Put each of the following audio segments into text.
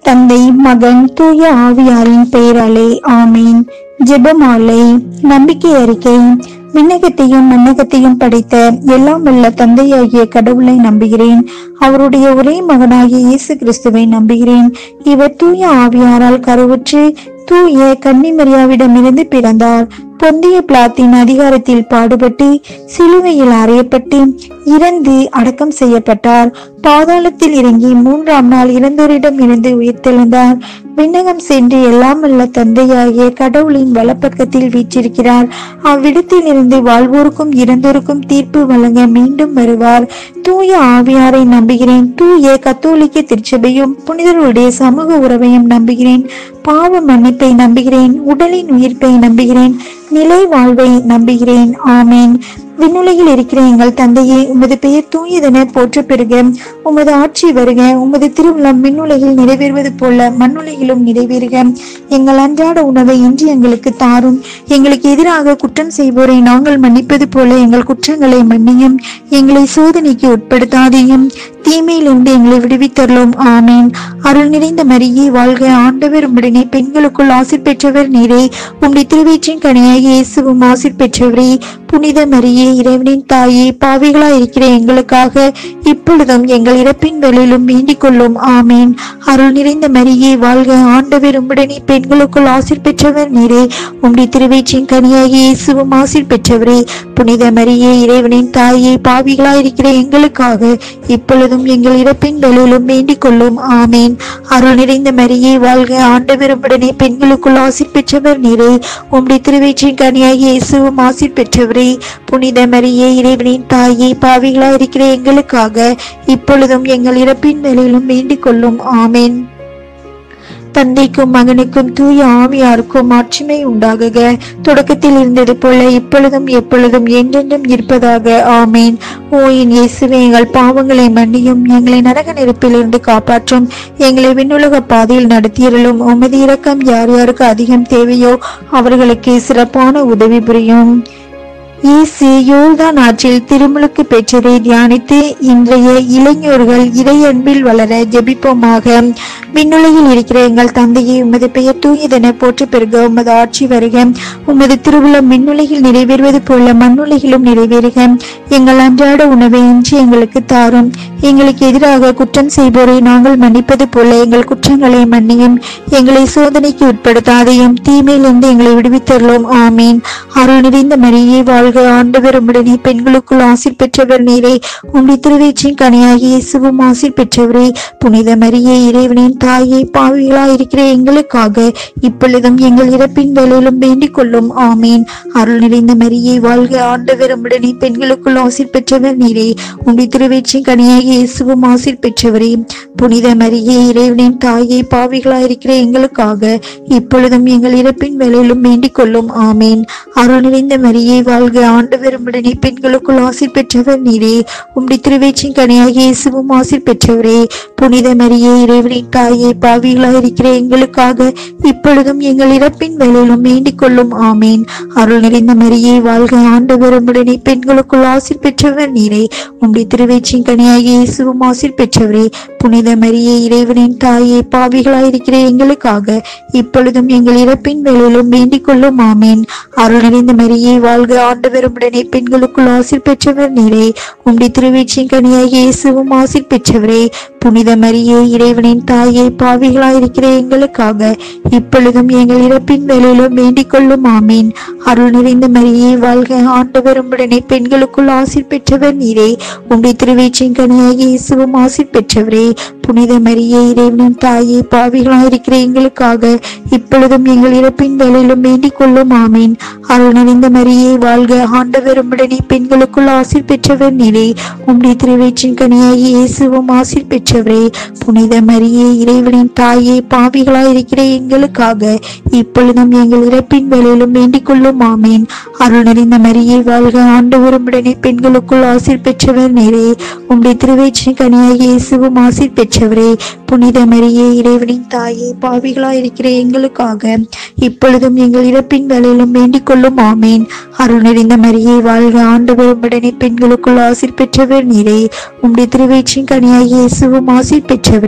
தந்தை மகன் தூய ஆவியாரின் பெயராலே ஆமீன் ஜெபமாலை நம்பிக்கை அறிக்கை விண்ணகத்தையும் மன்னகத்தையும் படைத்த எல்லாம் வல்ல தந்தையாகிய கடவுளை நம்புகிறேன் அவருடைய ஒரே மகனாகிய இயேசு கிறிஸ்துவை நம்புகிறேன் இவர் தூய ஆவியாரால் கருவுற்று தூய கன்னிமரியாவிடமிருந்து பிறந்தார் பொந்திய பிளாத்தின் அதிகாரத்தில் பாடுபட்டு சிலுவையில் அறையப்பட்டு இறந்து அடக்கம் செய்யப்பட்டார் பாதாளத்தில் இறங்கி மூன்றாம் நாள் இறந்தோரிடம் இருந்து உயிர்த்தெழுந்தார் விண்ணகம் சென்று எல்லாம் வல்ல தந்தையாகிய கடவுளின் வலப்பக்கத்தில் வீற்றிருக்கிறார் அவ்விடத்தில் இருந்து வாழ்வோருக்கும் இறந்தோருக்கும் தீர்ப்பு வழங்க மீண்டும் வருவார் தூய ஆவியாரை நம்புகிறேன் தூய கத்தோலிக்க திருச்சபையும் புனிதருடைய சமூக உறவையும் நம்புகிறேன் பாவ மன்னிப்பை நம்புகிறேன் உடலின் உயிர்ப்பை நம்புகிறேன் நிலை வாழ்வை நம்புகிறேன் ஆமேன் விண்ணுலகில் இருக்கிற எங்கள் தந்தையே உமது பெயர் தூயதென போற்ற பெறுக உமது ஆட்சி வருக உமது திருவுளம் விண்ணுலகில் நிறைவேறுவது போல மண்ணுலகிலும் நிறைவேறுக எங்கள் அன்றாட உணவை இன்று எங்களுக்கு தாரும் எங்களுக்கு எதிராக குற்றம் செய்வோரை நாங்கள் மன்னிப்பது போல எங்கள் குற்றங்களை மன்னியும் எங்களை சோதனைக்கு உட்படுத்தாதையும் தீமையிலிருந்து எங்களை விடுவித்தருளும் ஆமேன் அருள் நிறைந்த மரியே வாழ்க ஆண்டவர் உம்முடனே பெண்களுக்குள் ஆசிர் பெற்றவர் நீரே உம்முடைய திருவயிற்றின் கனியாகி இயேசுவும் ஆசிர் பெற்றவரே புனித மரியே இறைவனின் தாயே பாவிகளாய் இருக்கிற எங்களுக்காக இப்பொழுதும் எங்கள் இறப்பின் வேளையிலும் வேண்டிக் கொள்ளும் ஆமேன் அருள் நிறைந்த மரியே வாழ்க ஆண்டவர் உம்முடனே பெண்களுக்குள் ஆசிர் பெற்றவர் நீரே உம்முடைய திருவயிற்றின் கனியாகி இயேசுவும் ஆசிர் பெற்றவரே புனித மரியே இறைவனின் தாயே பாவிகளாய் இருக்கிற எங்களுக்காக இப்பொழுதும் எங்கள் இறப்பின் வேளையிலும் வேண்டிக் கொள்ளும் ஆமேன் அருள் நிறைந்த மரியே வாழ்க ஆண்டவர் உம்முடனே பெண்களுக்குள் ஆசிர் பெற்றவர் நீரே உம்முடைய திருவயிற்றின் கனியாகி இயேசுவும் ஆசிர் பெற்றவரே புனித மரியே இறைவனின் தாயே பாவிகளாய் இருக்கிற எங்களுக்காக இப்பொழுதும் எங்கள் இறப்பின் வேளையிலும் வேண்டிக் கொள்ளும் ஆமேன் தந்தைக்கும் மகனுக்கும் தூய ஆவியாருக்கும் ஆட்சிமை உண்டாகுக தொடக்கத்தில் இருந்தது போல இப்பொழுதும் எப்பொழுதும் என்றென்றும் இருப்பதாக ஆமேன் ஓ என் இயேசுவே எங்கள் பாவங்களை மன்னியும் எங்களை நரக நெருப்பிலிருந்து காப்பாற்றும் எங்களை விண்ணுலக பாதையில் நடத்தியருளும் உமது இரக்கம் யார் யாருக்கு அதிகம் தேவையோ அவர்களுக்கு சிறப்பான உதவி புரியும் இயேசு யோர்தான் ஆற்றில் திருமுழுக்கு பெற்றதை தியானித்து இன்றைய இளைஞர்கள் இறை அன்பில் வளர ஜெபிப்போமாக விண்ணுலகில் இருக்கிற எங்கள் தந்தையை உமது பெயர் தூயதென போற்று பெருக உமது ஆட்சி வருக உமது திருவிழம் விண்ணுலகில் நிறைவேறுவது போல மண்ணுலகிலும் நிறைவேறுக எங்கள் அன்றாட உணவை இன்று எங்களுக்கு தாரும் எங்களுக்கு எதிராக குற்றம் செய்வோரை நாங்கள் மன்னிப்பது போல எங்கள் குற்றங்களை மன்னியும் எங்களை சோதனைக்கு உட்படுத்தாதையும் தீமையிலிருந்து எங்களை விடுவித்தருளும் ஆமீன் அருள் நிறைந்த மரியே வாழ்க ஆண்டவர் உம்முடனே பெண்களுக்குள் ஆசிர் பெற்றவர் நீரே உம்முடைய திருவயிற்றின் கனியாகி இயேசுவும் ஆசிர் பெற்றவரே புனித மரியே இறைவனின் தாயே பாவிகளாய் இருக்கிற எங்களுக்காக இப்பொழுதும் எங்கள் இறப்பின் வேலையிலும் வேண்டிக் கொள்ளும் ஆமீன் அருள் நிறைந்த மரியே வாழ்க ஆண்டவர் உம்முடனே பெண்களுக்குள் ஆசிர் பெற்றவர் நீரே உம்முடைய திருவயிற்றின் கனியாகி இயேசுவும் ஆசிர் பெற்றவரே புனித மரியே இறைவனின் தாயே பாவிகளாய் இருக்கிற எங்களுக்காக இப்பொழுதும் எங்கள் இறப்பின் வேலையிலும் வேண்டிக் கொள்ளும் ஆமீன் அருள் நிறைந்த மரியே வாழ்க ஆண்டவர் உம்முடனே பெண்களுக்குள் ஆசிர் பெற்றவர் நீரே உம்முடைய திருவயிற்றின் கனியாகி இயேசுவும் ஆசிர் பெற்றவரே புனித மரியே இறைவனின் தாயே பாவிகளாய் இருக்கிற எங்களுக்காக இப்பொழுதும் எங்கள் இறப்பின் வேலையிலும் வேண்டிக் கொள்ளும் ஆமீன் அருள் நிறைந்த மரியே வாழ்க ஆண்டவர் உம்முடனே பெண்களுக்குள் ஆசிர் பெற்றவர் நீரே உம்முடைய திருவயிற்றின் கனியாகி இயேசுவும் ஆசிர் பெற்றவரே புனித மரியே இறைவனின் தாயே பாவிகளாய் இருக்கிற எங்களுக்காக இப்பொழுதும் எங்கள் இறப்பின் வேலையிலும் வேண்டிக் கொள்ளும் ஆமீன் அருள் நிறைந்த மரியே வாழ்க ஆண்டவர் உம்முடனே பெண்களுக்குள் ஆசிர் பெற்றவர் நீரே உம்முடைய திருவயிற்றின் கனியாகி இயேசுவும் ஆசிர் பெற்றவரே புனித மரியே இறைவனின் தாயே பாவிகளாய் இருக்கிற எங்களுக்காக இப்பொழுதும் எங்கள் இறப்பின் வேலையிலும் வேண்டிக் கொள்ளும் ஆமீன் அருள் நிறைந்த மரியே வாழ்க ஆண்டவர் உம்முடனே பெண்களுக்குள் ஆசிர் பெற்றவர் நீரே உம்முடைய திருவயிற்றின் கனியாகி இயேசுவும் ஆசிர் பெற்றவரே புனித மரியே இறைவனின் தாயே பாவிகளாய் இருக்கிற எங்களுக்காக இப்பொழுதும் எங்கள் இறப்பின் வேலையிலும் வேண்டிக் கொள்ளும் ஆமீன் அருள் நிறைந்த மரியே வாழ்க ஆண்டவர் உம்முடனே பெண்களுக்குள் ஆசிர் பெற்றவர் நீரே உம்முடைய திருவயிற்றின் கனியாகி இயேசுவும் ஆசிர் பெற்றவரே புனித மரியே இறைவனின் தாயே பாவிகளாய் இருக்கிற எங்களுக்காக இப்பொழுதும் எங்கள் இறப்பின் வேலையிலும் வேண்டிக் கொள்ளும் ஆமீன் அருள் நிறைந்த மரியே வாழ்க ஆண்டவர் உம்முடனே பெண்களுக்குள் ஆசிர் பெற்றவர் நீரே உம்முடைய திருவயிற்றின் கனியாகி இயேசுவும் ஆசிர் பெற்றவரே புனித மரியே இறைவனின் தாயே பாவிகளாய் இருக்கிற எங்களுக்காக இப்பொழுதும் எங்கள் இறப்பின் வேலையிலும் வேண்டிக் கொள்ளும் ஆமீன் அருள் நிறைந்த மரியே வாழ்க ஆண்டவர் உம்முடனே பெண்களுக்குள் ஆசிர் பெற்றவர் நீரே உம்முடைய திருவயிற்றின் கனியாகி இயேசுவும் ஆசிர் பெற்றவரே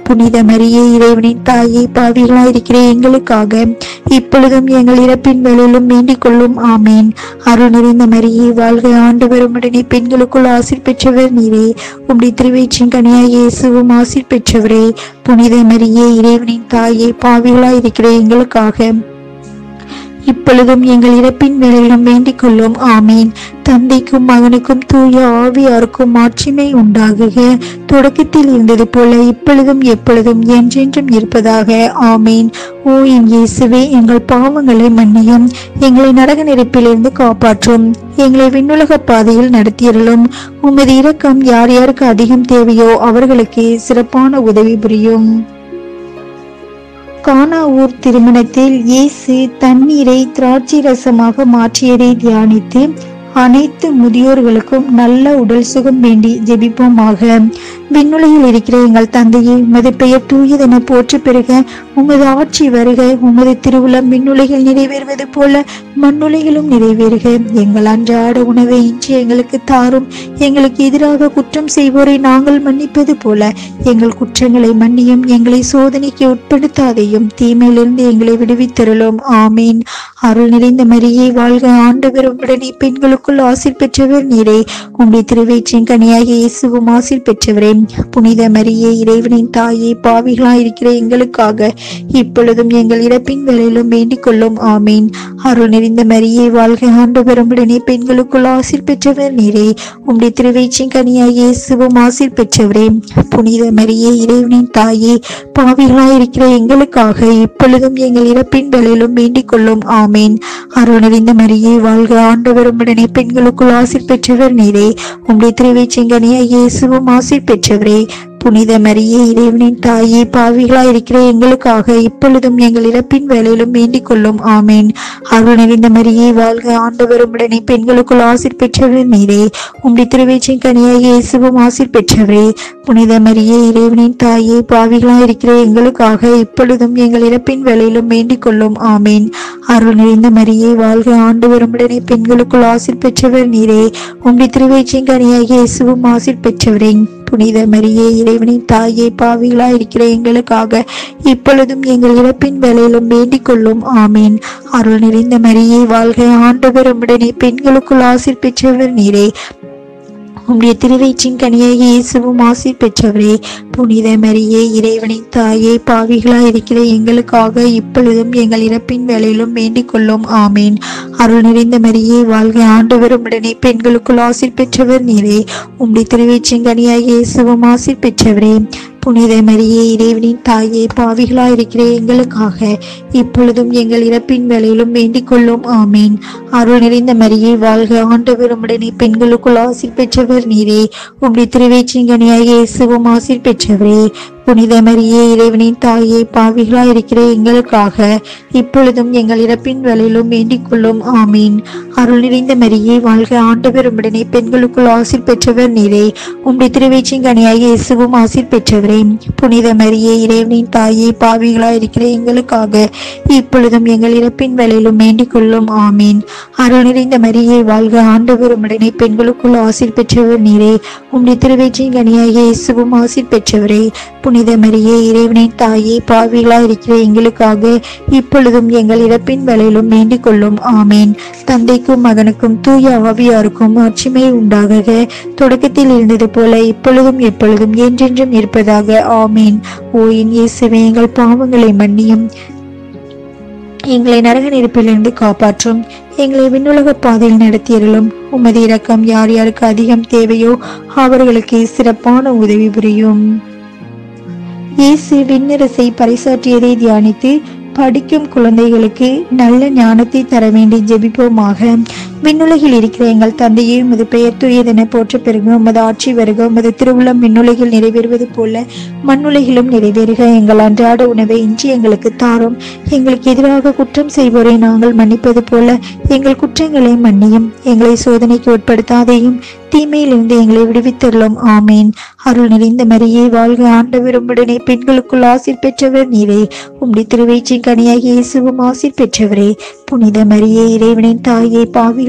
புனித மரியே இறைவனின் தாயே பாவிகளாயிருக்கிற எங்களுக்காக இப்பொழுதும் எங்கள் இறப்பின் வேலையிலும் வேண்டிக் கொள்ளும் ஆமேன் அருள் நிறைந்த மரியே வாழ்க ஆண்டவரும் உடனே பெண்களுக்குள் ஆசிர் பெற்றவர் நீரே உம்முடைய திருவேற்றின் கனியாய் இயேசுவும் ஆசிர் பெற்றவரே புனித மரியே இறைவனின் தாயே பாவிகளாயிருக்கிற எங்களுக்காக இப்பொழுதும் எங்கள் இறப்பின் வேலையிலும் வேண்டிக் கொள்ளும் ஆமீன் தந்தைக்கும் மகனுக்கும் தூய ஆவியாருக்கும் மாட்சிமை உண்டாகுக தொடக்கத்தில் இருந்தது போல இப்பொழுதும் எப்பொழுதும் என்றென்றும் இருப்பதாக ஆமீன் ஓ என் இயேசுவே எங்கள் பாவங்களை மன்னியும் எங்களை நரக நெருப்பிலிருந்து காப்பாற்றும் எங்களை விண்ணுலக பாதையில் நடத்தியருளும் உமது இரக்கம் யார் யாருக்கு அதிகம் தேவையோ அவர்களுக்கு சிறப்பான உதவி புரியும் கானா ஊர் திருமணத்தில் இயேசு தண்ணீரை திராட்சை ரசமாக மாற்றியதை தியானித்து அனைத்து முதியோர்களுக்கும் நல்ல உடல் சுகம் வேண்டி ஜெபிப்போமாக விண்ணுலகில் இருக்கிற எங்கள் தந்தையே உமது பெயர் தூயதென போற்று பெறுக உமது ஆட்சி வருக உமது திருவுளம் விண்ணுலகில் நிறைவேறுவது போல மண்ணுலகிலும் நிறைவேறுக எங்கள் அன்றாட உணவை இன்று எங்களுக்கு தாரும் எங்களுக்கு எதிராக குற்றம் செய்வோரை நாங்கள் மன்னிப்பது போல எங்கள் குற்றங்களை மன்னியும் எங்களை சோதனைக்கு உட்படுத்தாதையும் தீமையிலிருந்து எங்களை விடுவித்தருளும் ஆமீன் அருள் நிறைந்த மரியே வாழ்க ஆண்டவர் உடனே பெண்களுக்குள் ஆசிர் பெற்றவர் நீரே உம்முடைய திருவேற்றின் கனியாக இயேசுவும் ஆசிர் பெற்றவரே புனித மரியே இறைவனின் தாயே பாவிகளாய் இருக்கிற எங்களுக்காக இப்பொழுதும் எங்கள் இறப்பின் வேலையிலும் வேண்டிக் கொள்ளும் ஆமீன் அருள் நிறைந்த மரியே வாழ்க ஆண்டவர் உடனே பெண்களுக்குள் ஆசிர் பெற்றவர் நீரே உம்முடைய திருவேற்றின் கனியாக இயேசுவும் ஆசிர் பெற்றவரே புனித மரியே இறைவனின் தாயே பாவிகளாய் இருக்கிற எங்களுக்காக இப்பொழுதும் எங்கள் இறப்பின் வேலையிலும் வேண்டிக் கொள்ளும் ஆமீன் அருள் நிறைந்த மரியே வாழ்க ஆண்டவர் உடனே பெண்களுக்குள் ஆசிர் பெற்றவர் நீரே உம்முடைய திருவேச்சங்கனியா இயேசுவும் ஆசிர் பெற்றவரே புனித மரியே இறைவனின் தாயே பாவிகளாய் இருக்கிற எங்களுக்காக இப்பொழுதும் எங்கள் இறப்பின் வேலையிலும் வேண்டிக் கொள்ளும் ஆமேன் அருள் நிறைந்த மரியே வாழ்க ஆண்டவர் உடனே பெண்களுக்குள் ஆசிர் பெற்றவர் நீரே உம்முடைய திருவேச்சின் கனியா இயேசுவும் ஆசிர் பெற்றவரே புனித மரியே இறைவனின் தாயே பாவிகளாய் இருக்கிற எங்களுக்காக இப்பொழுதும் எங்கள் இறப்பின் வேலையிலும் வேண்டிக் கொள்ளும் ஆமேன் அருள் நிறைந்த மரியே வாழ்க ஆண்டவர் உடனே பெண்களுக்குள் ஆசிர் பெற்றவர் நீரே உம்முடைய திருவேச்சின் கனியா இயேசுவும் ஆசிர் பெற்றவரே புனித மரியே இறைவனின் தாயே பாவிகளாய் இருக்கிற எங்களுக்காக இப்பொழுதும் எங்கள் இறப்பின் வேலையிலும் வேண்டிக் கொள்ளும் ஆமீன் அருள் நிறைந்த மரியே வாழ்க ஆண்டவர் உடனே பெண்களுக்குள் ஆசிர் பெற்றவர் நீரே உம்முடைய திருவயிற்றின் கனியாக இயேசுவும் ஆசிர் பெற்றவரே புனித மரியே இறைவனின் தாயே பாவிகளாய் இருக்கிற எங்களுக்காக இப்பொழுதும் எங்கள் இறப்பின் வேலையிலும் வேண்டிக் கொள்ளும் ஆமீன் அருள் நிறைந்த மரியே வாழ்க ஆண்டவரும் உடனே பெண்களுக்குள் ஆசிர் பெற்றவர் நீரே உம்முடைய திருவயிற்றின் கனியாக இயேசுவும் ஆசிர் பெற்றவரே புனித மரியே இறைவனின் தாயே பாவிகளாய் இருக்கிற எங்களுக்காக இப்பொழுதும் எங்கள் இறப்பின் வேலையிலும் வேண்டிக் கொள்ளும் ஆமீன் அருள் நிறைந்த மரியே வாழ்க ஆண்டவர் உடனே பெண்களுக்குள் ஆசிர் பெற்றவர் நீரே உம்முடைய திருவேற்றின் கனியாக இயேசுவும் ஆசிர் பெற்றவரே புனித மரியே இறைவனின் தாயே பாவிகளாய் இருக்கிற எங்களுக்காக இப்பொழுதும் எங்கள் இறப்பின் வேலையிலும் வேண்டிக் கொள்ளும் ஆமீன் அருள் நிறைந்த மரியே வாழ்க ஆண்டவர் உடனே பெண்களுக்குள் ஆசிர் பெற்றவர் நீரே உம்முடைய திருவேற்றின் கனியாக இயேசுவும் ஆசிர் பெற்றவரே புனித மரியே இறைவனின் தாயே பாவிகளாய் இருக்கிற எங்களுக்காக இப்பொழுதும் எங்கள் இறப்பின் வேலையிலும் வேண்டிக் கொள்ளும் ஆமீன் அருள் நிறைந்த மரியே வாழ்க ஆண்டவர் உடனே பெண்களுக்குள் ஆசிர் பெற்றவர் நீரே உம்முடைய திருவேற்றின் கனியாக இயேசுவும் ஆசிர் பெற்றவரே புனித மரியே இறைவனின் தாயே பாவிகளாய் இருக்கிற எங்களுக்காக இப்பொழுதும் எங்கள் இறப்பின் வேலையிலும் வேண்டிக் கொள்ளும் ஆமீன் தந்தைக்கும் மகனுக்கும் தூய ஆவியாருக்கும் ஆட்சிமை உண்டாகுக தொடக்கத்தில் இருந்தது போல இப்பொழுதும் எப்பொழுதும் என்றென்றும் இருப்பதாக ஆமீன் ஓயின் இயேசுவே எங்கள் பாவங்களை மன்னியும் எங்களை நரக நெருப்பிலிருந்து காப்பாற்றும் எங்களை விண்ணுலக பாதையில் நடத்தியருளும் உமது இரக்கம் யார் யாருக்கு அதிகம் தேவையோ அவர்களுக்கு சிறப்பான உதவி புரியும் இயேசு விண்ணரசை பறைசாற்றியதை தியானித்து படிக்கும் குழந்தைகளுக்கு நல்ல ஞானத்தை தர வேண்டி ஜெபிப்போமாக விண்ணுலகில் இருக்கிற எங்கள் தந்தையே உமது பெயர் தூயதென போற்ற பெருக உமது ஆட்சி வருக உமது திருவுளம் விண்ணுலகில் நிறைவேறுவது போல மண்ணுலகிலும் நிறைவேறுக எங்கள் அன்றாட உணவை இன்றி எங்களுக்கு தாரும் எங்களுக்கு எதிராக குற்றம் செய்வோரை நாங்கள் மன்னிப்பது போல எங்கள் குற்றங்களை மன்னியும் எங்களை சோதனைக்கு உட்படுத்தாதையும் தீமையிலிருந்து எங்களை விடுவித்தருளும் ஆமீன் அருள் நிறைந்த மரியே வாழ்க ஆண்டவர் உம்முடனே பெண்களுக்குள் ஆசிர் பெற்றவர் நீரே உம்முடைய திருவயிற்றின் கனியாகிய இயேசுவும் ஆசிர் பெற்றவரே புனித மரியே இறைவனின் தாயே பாவிகள்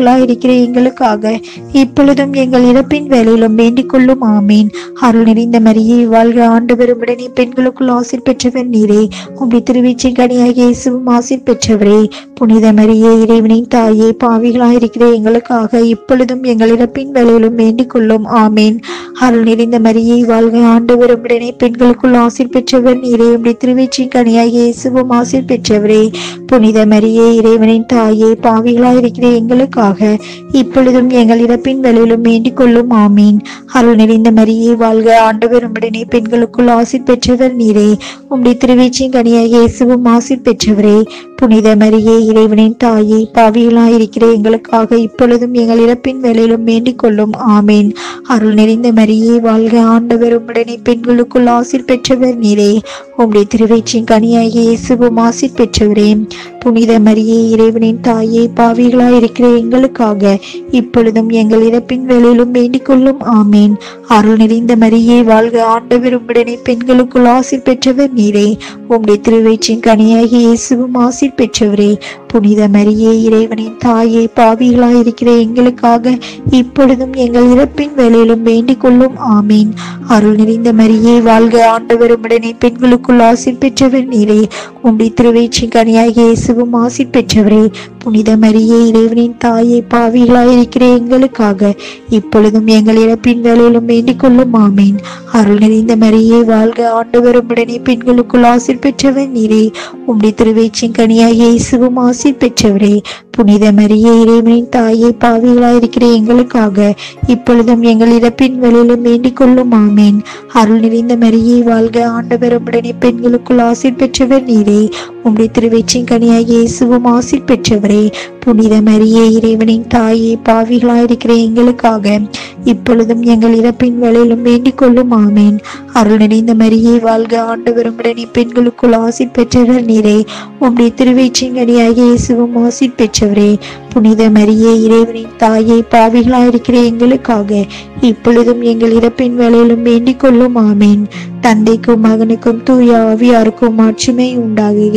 பாவிகளாயிருக்கிற எங்களுக்காக இப்பொழுதும் எங்கள் இறப்பின் வேலையிலும் வேண்டிக் கொள்ளும் ஆமீன் அருள் நிறைந்த மரியே வாழ்க ஆண்டவரும் உடனே பெண்களுக்குள் ஆசிர் பெற்றவர் நீரே உம்முடைய திருவீச்சை கனியாகிய இயேசுவும் ஆசிர் பெற்றவரே புனித மரியே இறைவனின் தாயே பாவிகளாயிருக்கிற எங்களுக்காக இப்பொழுதும் எங்கள் இறப்பின் வேலையிலும் வேண்டிக் கொள்ளும் ஆமீன் அருள் நிறைந்த மரியே வாழ்க ஆண்டவரும் உடனே பெண்களுக்குள் ஆசிர் பெற்றவர் நீரே உம்முடைய திருவீச்சை கனியாகிய இயேசுவும் ஆசிர் பெற்றவரே புனித மரியே இறைவனின் தாயே பாவிகளாயிருக்கிற எங்களுக்காக இப்பொழுதும் எங்கள் இறப்பின் வேலையிலும் வேண்டிக் கொள்ளும் ஆமீன் அருள் நிறைந்த மரியே வாழ்க ஆண்டவர் உம்முடனே பெண்களுக்குள் ஆசிர் பெற்றவர் நீரே உம்முடைய திருவீச்சின் கனியாகிய இயேசுவும் ஆசிர் பெற்றவரே புனித மரியே இறைவனின் தாயே பாவிகளாயிருக்கிற எங்களுக்காக இப்பொழுதும் எங்கள் இறப்பின் வேலையிலும் வேண்டிக் கொள்ளும் ஆமீன் அருள் நிறைந்த மரியே வாழ்க ஆண்டவர் உம்முடனே பெண்களுக்குள் ஆசிர் பெற்றவர் நீரே உம்முடைய திருவயிற்றின் கனியாகிய இயேசுவும் ஆசிர் பெற்றவரே புனித மரியே இறைவனின் தாயே பாவிகளாயிருக்கிற எங்களுக்காக இப்பொழுதும் எங்கள் இறப்பின் வேலையிலும் வேண்டிக் கொள்ளும் ஆமீன் அருள் நிறைந்த மரியே வாழ்க ஆண்டவர் உம்முடனே பெண்களுக்குள் ஆசிர் பெற்றவர் நீரே உம்முடைய திருவயிற்றின் கனியாகிய இயேசுவும் ஆசிர் பெற்றவரே புனித மரியே இறைவனின் தாயே பாவிகளாயிருக்கிற எங்களுக்காக இப்பொழுதும் எங்கள் இறப்பின் வேலையிலும் வேண்டிக் கொள்ளும் ஆமீன் அருள் நிறைந்த மரியே வாழ்க ஆண்டவர் உம்முடனே பெண்களுக்குள் ஆசிர் பெற்றவர் நீரே உம்முடைய திருவயிற்றின் கனியாகிய இயேசுவும் ஆசிர் பெற்றவரே புனித மரியே இறைவனின் தாயே பாவிகளாயிருக்கிற எங்களுக்காக இப்பொழுதும் எங்கள் இறப்பின் வேலையிலும் வேண்டிக் கொள்ளும் ஆமீன் அருள் நிறைந்த மரியே வாழ்க ஆண்டவர் உம்முடனே பெண்களுக்குள் ஆசிர் பெற்றவர் நீரே உம்முடைய திருவயிற்றின் கனியாகிய இயேசுவும் ஆசிர் பெற்றவரே புனித மரியே இறைவனின் தாயே பாவிகளாயிருக்கிற எங்களுக்காக இப்பொழுதும் எங்கள் இறப்பின் வேலையிலும் வேண்டிக் கொள்ளும் ஆமீன் அருள் நிறைந்த மரியே வாழ்க ஆண்டவர் உம்முடனே பெண்களுக்குள் ஆசிர் பெற்றவர் நீரே உம்முடைய திருவயிற்றின் கனியாகிய இயேசுவும் ஆசிர் பெற்றவரே புனித மரியே இறைவனின் தாயே பாவிகளாயிருக்கிற எங்களுக்காக இப்பொழுதும் எங்கள் இறப்பின் வேலையிலும் வேண்டிக் கொள்ளும் ஆமீன் அருள் நிறைந்த மரியே வாழ்க ஆண்டவர் உம்முடனே பெண்களுக்குள் ஆசிர் பெற்றவர் நீரே உம்முடைய திருவயிற்றின் கனியாகிய இயேசுவும் ஆசிர் பெற்றவரே புனித மரியே இறைவனின் தாயே பாவிகளாயிருக்கிற எங்களுக்காக இப்பொழுதும் எங்கள் இறப்பின் வேலையிலும் வேண்டிக் கொள்ளும் ஆமீன் தந்தைக்கும் மகனுக்கும் தூய ஆவியாருக்கும் மாட்சிமை உண்டாகுக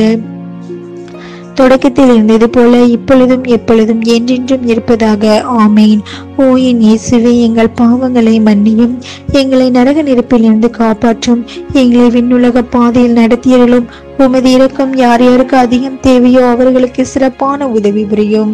தொடக்கத்தில் இருந்தது போல இப்பொழுதும் எப்பொழுதும் என்றென்றும் இருப்பதாக ஆமேன் ஓ என் இயேசுவே எங்கள் பாவங்களை மன்னியும் எங்களை நரக நெருப்பிலிருந்து காப்பாற்றும் எங்களை விண்ணுலக பாதையில் நடத்தியருளும் உமது இரக்கம் யார் யாருக்கு அதிகம் தேவையோ அவர்களுக்கு சிறப்பான உதவி புரியும்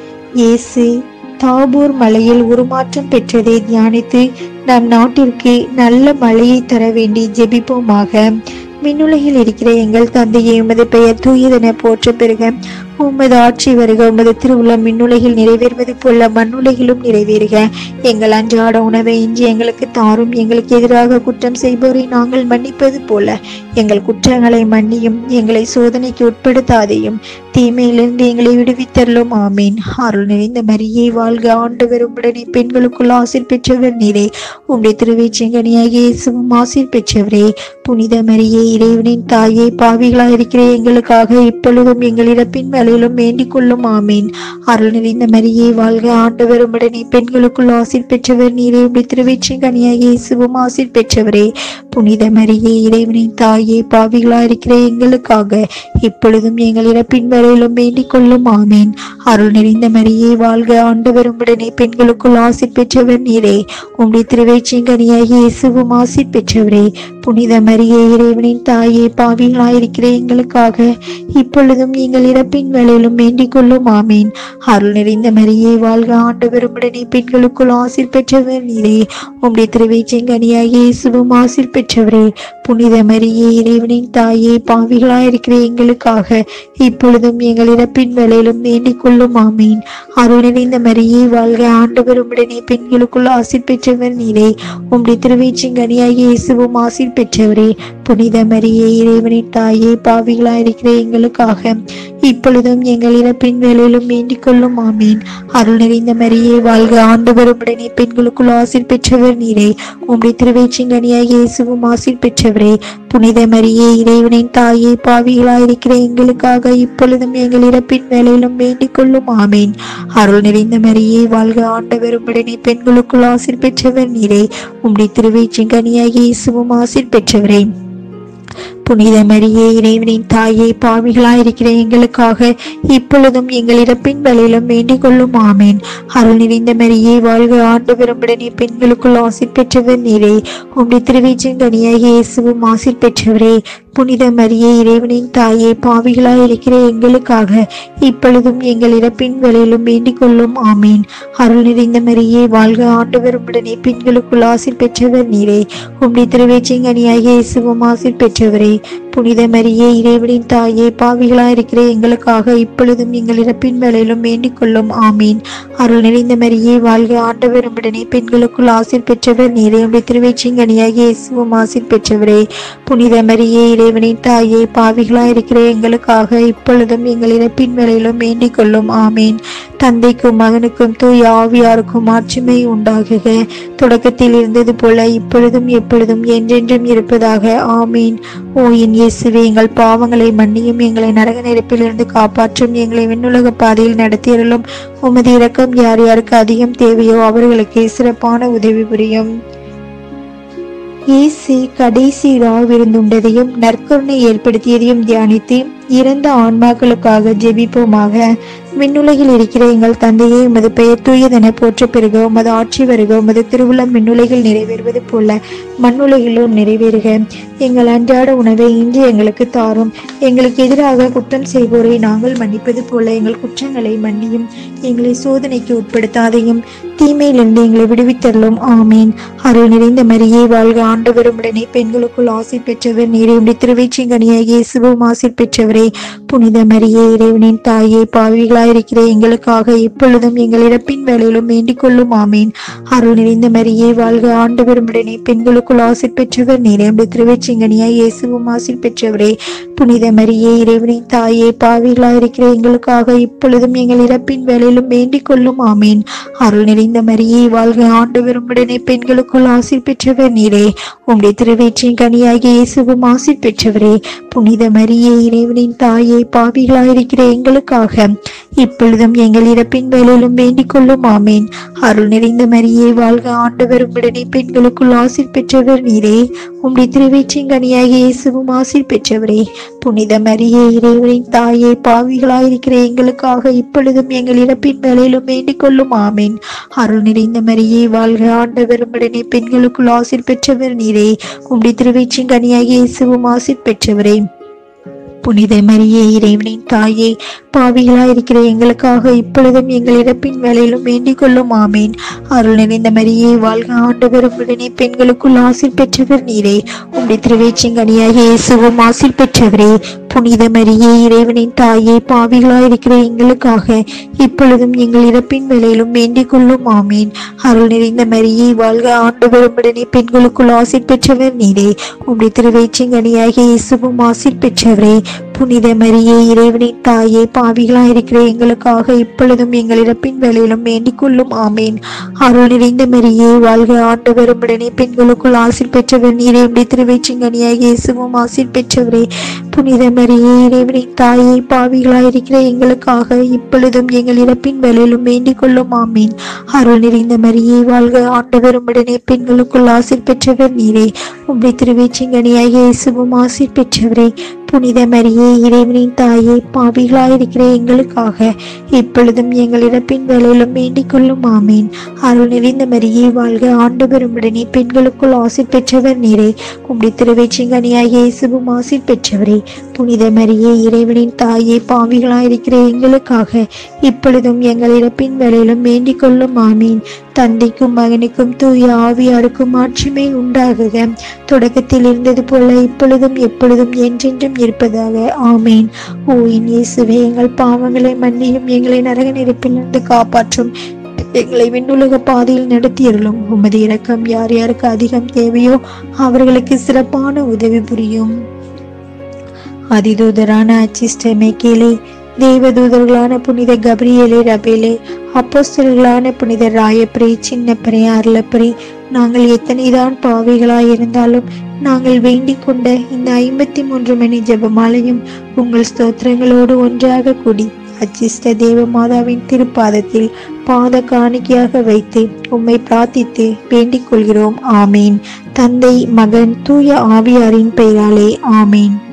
இயேசு தாபூர் மலையில் உருமாற்றம் பெற்றதை தியானித்து நம் நாட்டிற்கு நல்ல மழையை தர வேண்டி ஜெபிப்போமாக விண்ணுலகில் இருக்கிற எங்கள் தந்தையை உமது பெயர் தூயதென போற்ற பெருக உமது ஆட்சி வருக உமது திருவுள்ளம் விண்ணுலகில் நிறைவேறுவது போல மண்ணுலகிலும் நிறைவேறுக எங்கள் அன்றாட உணவை இன்று எங்களுக்கு தாரும் எங்களுக்கு எதிராக குற்றம் செய்பவரை நாங்கள் மன்னிப்பது போல எங்கள் குற்றங்களை மன்னியும் எங்களை சோதனைக்கு உட்படுத்தாதையும் தீமையிலிருந்து எங்களை விடுவித்தருளும் ஆமீன் அருள் நிறைந்த மரியை வாழ்க ஆண்டவர் உம்முடனே பெண்களுக்குள் ஆசிர் பெற்றவர் நீரே உம்முடைய திருவேச்சங்கனியாகிய இயேசுவும் ஆசிர் பெற்றவரே புனித மரியே இறைவனின் தாயே பாவிகளாக இருக்கிற எங்களுக்காக இப்பொழுதும் எங்கள் இறப்பின் வேலையிலும் வேண்டிக் கொள்ளும் ஆமீன் அருள் நிறைந்த மரியே வாழ்க ஆண்டவர் உம்முடனே பெண்களுக்குள் ஆசிர் பெற்றவர் நீரே உம்முடைய திருவேச்சங்கனியாகிய இயேசுவும் ஆசிர் பெற்றவரே புனித மரியே இறைவனின் தாயே பாவிகளாக இருக்கிற எங்களுக்காக இப்பொழுதும் எங்கள் இறப்பின் வரையிலும் வேண்டிக் கொள்ளும் ஆமீன் அருள் நிறைந்த மரியே வாழ்க ஆண்டவர் உம்முடனே பெண்களுக்குள் ஆசிர் பெற்றவர் நீரே உம்முடைய திருவேச்சின் கனியாகிய இயேசுவும் ஆசிர் பெற்றவரே புனித மரியே இறைவனின் தாயே பாவிகளாயிருக்கிற எங்களுக்காக இப்பொழுதும் எங்கள் இறப்பின் வேலையிலும் வேண்டிக் கொள்ளும் ஆமீன் அருள் நிறைந்த மரியே வாழ்க ஆண்டவர் உம்முடனே பெண்களுக்குள் ஆசிர் பெற்றவர் நீரே உம்முடைய திருவேச்சின் கனியாகிய இயேசுவும் ஆசிர் பெற்றவரே புனித மரியே இறைவனின் தாயே பாவிகளாயிருக்கிற எங்களுக்காக இப்பொழுதும் எங்கள் இறப்பின் வேலையிலும் வேண்டிக் கொள்ளும் ஆமீன் அருள் நிறைந்த மரியே வாழ்க ஆண்டவர் உம்முடனே பெண்களுக்குள் ஆசிர் பெற்றவர் நீரே உம்முடைய திருவேச்சின் கனியாகிய இயேசுவும் ஆசிர் பெற்றவரே புனித மரியே இறைவனின் தாயே பாவிகளாயிருக்கிற எங்களுக்காக இப்பொழுதும் எங்கள் இறப்பின் வேலையிலும் வேண்டிக் கொள்ளும் ஆமீன் அருள் நிறைந்த மரியே வாழ்க ஆண்டவர் உம்முடனே பெண்களுக்குள் ஆசிர் பெற்றவர் நீரே உம்முடைய திருவேச்சின் கனியாகிய இயேசுவும் ஆசிர் பெற்றவரே புனித மரியே இறைவனின் தாயே பாவிகளாயிருக்கிற எங்களுக்காக இப்பொழுதும் எங்கள் இறப்பின் வேலையிலும் வேண்டிக் கொள்ளும் ஆமீன் அருள் நிறைந்த மரியே வாழ்க ஆண்டவர் உம்முடனே பெண்களுக்குள் ஆசிர் பெற்றவர் நீரே உம்முடைய திருவேச்சின் கனியாகிய இயேசுவும் ஆசிர் பெற்றவரே புனித மரியே இறைவனின் தாயே பாவிகளாயிருக்கிற எங்களுக்காக இப்பொழுதும் எங்கள் இறப்பின் வேலையிலும் வேண்டிக் கொள்ளும் ஆமேன் அருள் நிறைந்த மரியே வாழ்க ஆண்டு பெரும்புடனே பெண்களுக்குள் ஆசிர் பெற்றவர் நீரே உம்முடைய திருவீச்சின் கனியாக இயேசுவும் ஆசிர் பெற்றவரே புனித மரியே இறைவனின் தாயே பாவிகளாய் இருக்கிற எங்களுக்காக இப்பொழுதும் எங்கள் இறப்பின் வேலையிலும் வேண்டிக் கொள்ளும் ஆமீன் அருள் நிறைந்த மரியே வாழ்க ஆண்டவர் உடனே பெண்களுக்குள் ஆசிர் பெற்றவர் நீரே உம்முடைய திருவேச்சின் கனியாக இயேசுவும் ஆசிர் பெற்றவரே புனித மரியே இறைவனின் தாயே பாவிகளாய் இருக்கிற எங்களுக்காக இப்பொழுதும் எங்கள் இறப்பின் வேலையிலும் வேண்டிக் கொள்ளும் ஆமீன் அருள் நிறைந்த மரியே வாழ்க ஆண்டவர் உடனே பெண்களுக்குள் ஆசிர் பெற்றவர் நீரே உம்முடைய திருவேச்சின் கனியாக இயேசுவும் ஆசிர் பெற்றவரே புனித மரியே இறைவனின் தாயே பாவிகளாய் இருக்கிற எங்களுக்காக இப்பொழுதும் எங்கள் இறப்பின் வேலையிலும் வேண்டிக் கொள்ளும் ஆமீன் தந்தைக்கும் மகனுக்கும் தூய் ஆவியாருக்கும் ஆட்சிமை உண்டாகுக தொடக்கத்தில் இருந்தது போல இப்பொழுதும் எப்பொழுதும் என்றென்றும் இருப்பதாக ஆமீன் ஓ என் இயேசுவே எங்கள் பாவங்களை மன்னியும் எங்களை நரக நெருப்பிலிருந்து காப்பாற்றும் எங்களை விண்ணுலக பாதையில் நடத்தியருளும் உமது இரக்கம் யார் யாருக்கு அதிகம் தேவையோ அவர்களுக்கு சிறப்பான உதவி புரியும் இயேசு கடைசி ராவிருந்துண்டதையும் நற்கருணை ஏற்படுத்தியதையும் தியானித்து இறந்த ஆன்மாக்களுக்காக ஜெபிப்போமாக விண்ணுலகில் இருக்கிற எங்கள் தந்தையே உமது பெயர் தூயதென போற்ற பெருக உமது ஆட்சி வருக உமது திருவுளம் விண்ணுலகில் நிறைவேறுவது போல மண்ணுலகிலும் நிறைவேறுக எங்கள் அன்றாட உணவை இன்று எங்களுக்கு தாரும் எங்களுக்கு எதிராக குற்றம் செய்வோரை நாங்கள் மன்னிப்பது போல எங்கள் குற்றங்களை மன்னியும் எங்களை சோதனைக்கு உட்படுத்தாதையும் தீமையிலிருந்து எங்களை விடுவித்தரலும் ஆமீன் அருள் நிறைந்த மரியே வாழ்க ஆண்டவரும் உடனே பெண்களுக்குள் ஆசை பெற்றவர் நீரே உடைய திருவேச்சிங்கனியாக இயேசுவும் ஆசை பெற்றவரே புனித மரியே இறைவனின் தாயே பாவிகளாயிருக்கிற எங்களுக்காக இப்பொழுதும் எங்கள் இறப்பின் வேலையிலும் வேண்டிக் கொள்ளும் ஆமீன் அருள் நிறைந்த மரியே வாழ்க ஆண்டவரும் உடனே பெண்களுக்குள் ஆசை பெற்றவர் நீரே உடைய திருவேச்சிங்கனியாய் இயேசுவும் ஆசை பெற்றவரே புனித மரியே இறைவனின் தாயே பாவிகளாயிருக்கிற எங்களுக்காக இப்பொழுதும் எங்கள் இறப்பின் வேலையிலும் வேண்டிக் கொள்ளும் ஆமீன் அருள் நிறைந்த மரியே வாழ்க ஆண்டவரும் உடனே பெண்களுக்குள் ஆசிர் பெற்றவர் நீரே உம்முடைய திருவேற்றின் கனியாகிய இயேசுவும் ஆசிர் பெற்றவரே புனித மரியே இறைவனின் தாயே பாவிகளாயிருக்கிற எங்களுக்காக இப்பொழுதும் எங்கள் இறப்பின் வேலையிலும் வேண்டிக் கொள்ளும் ஆமீன் அருள் நிறைந்த மரியே வாழ்க ஆண்டவர் உடனே பெண்களுக்குள் ஆசிர் பெற்றவர் நீரே உம்முடைய திருவேற்றின் கனியாகிய இயேசுவும் ஆசிர் பெற்றவரே புனித மரியே இறைவனின் தாயே பாவிகளாயிருக்கிற எங்களுக்காக இப்பொழுதும் எங்கள் இறப்பின் வேலையிலும் வேண்டிக் கொள்ளும் ஆமீன் அருள் நிறைந்த மரியே வாழ்க ஆண்டவர் உடனே பெண்களுக்குள் ஆசிர் பெற்றவர் நீரே உம்முடைய திருவேற்றின் கனியாகிய இயேசுவும் ஆசிர் பெற்றவரே புனித மரியே இறைவனின் தாயே பாவிகளாய் இருக்கிற எங்களுக்காக இப்பொழுதும் எங்கள் இறப்பின் வேலையிலும் வேண்டிக் கொள்ளும் ஆமேன் அருள் நிறைந்த மரியே வாழ்க ஆண்டவர் உடனே பெண்களுக்குள் ஆசிர் பெற்றவர் நீரே உம்முடைய திருவேச்சிங்கனியாக இயேசுவும் ஆசிர் பெற்றவரே புனித மரியே இறைவனின் தாயே பாவிகளாய் இருக்கிற எங்களுக்காக இப்பொழுதும் எங்கள் இறப்பின் வேலையிலும் வேண்டிக் கொள்ளும் ஆமீன் அருள் நிறைந்த மரியே வாழ்க ஆண்டவர் உடனே பெண்களுக்குள் ஆசிர் பெற்றவர் நீரே உம்முடைய திருவேச்சிங்கனியாக இயேசுவும் ஆசிர் பெற்றவரே புனித மரியே இறைவனின் தாயே பாவிகளாய் இருக்கிற எங்களுக்காக இப்பொழுதும் எங்கள் இறப்பின் வேலையிலும் வேண்டிக் கொள்ளும் ஆமீன் அருள் நிறைந்த மரியே வாழ்க ஆண்டவர் உடனே பெண்களுக்குள் ஆசிர் பெற்றவர் நீரே உடைய திருவேச்சிங்கனியாக இயேசுவும் ஆசிர் பெற்றவரே புனித மரியே இறைவனின் தாயே பாவிகளாய் இருக்கிற எங்களுக்காக இப்பொழுதும் எங்கள் இறப்பின் வேலையிலும் வேண்டிக் கொள்ளும் ஆமீன் அருள் நிறைந்த மரியே வாழ்க ஆண்டவர் உடனே பெண்களுக்குள் ஆசிர் பெற்றவர் நீரே உடைய திருவேச்சிங்கனியாக இயேசுவும் ஆசிர் பெற்றவரே புனித மரியே இறைவனின் தாயே பாவிகளாயிருக்கிற எங்களுக்காக இப்பொழுதும் எங்கள் இறப்பின் வேலையிலும் வேண்டிக் கொள்ளும் ஆமீன் அருள் நிறைந்த மரியே வாழ்க ஆண்டவர் உடனே பெண்களுக்குள் ஆசிர் பெற்றவர் நீரே உம்முடைய திருவேச்சிங்கனியாகிய இயேசுவும் ஆசிர் பெற்றவரே புனித மரியே இறைவனின் தாயே பாவிகளாயிருக்கிற எங்களுக்காக இப்பொழுதும் எங்கள் இறப்பின் வேலையிலும் வேண்டிக் கொள்ளும் ஆமீன் தந்தைக்கும் மகனுக்கும் தூய ஆவியாருக்கும் ஆட்சிமை உண்டாகுக தொடக்கத்தில் இருந்தது போல இப்பொழுதும் எப்பொழுதும் என்றென்றும் இருப்பதாக ஆமீன் ஓ என் இயேசுவே எங்கள் பாவங்களை மன்னியும் எங்களை நரக நெருப்பிலிருந்து காப்பாற்றும் எங்களை விண்ணுலக பாதையில் நடத்தியருளும் உமது இரக்கம் யார் யாருக்கு அதிகம் தேவையோ அவர்களுக்கு சிறப்பான உதவி புரியும் அதிதூதரான அச்சிஸ்ட மேக்கேலே தேவதூதர்களான புனித கப்ரியேலே ரபேலே அப்போஸ்தலர்களான புனித ராயப்பரே சின்னப்பரே அருளப்பரே நாங்கள் எத்தனைதான் பாவிகளாய் இருந்தாலும் நாங்கள் வேண்டிக் கொண்ட இந்த ஐம்பத்தி மூன்று மணி ஜெபமாலையும் உங்கள் ஸ்தோத்திரங்களோடு ஒன்றாக கூடி அச்சிஷ்ட தேவ மாதாவின் திருப்பாதத்தில் பாத காணிக்கையாக வைத்து உம்மை பிரார்த்தித்து வேண்டிக் கொள்கிறோம் ஆமீன் தந்தை மகன் தூய ஆவியாரின் பெயராலே ஆமேன்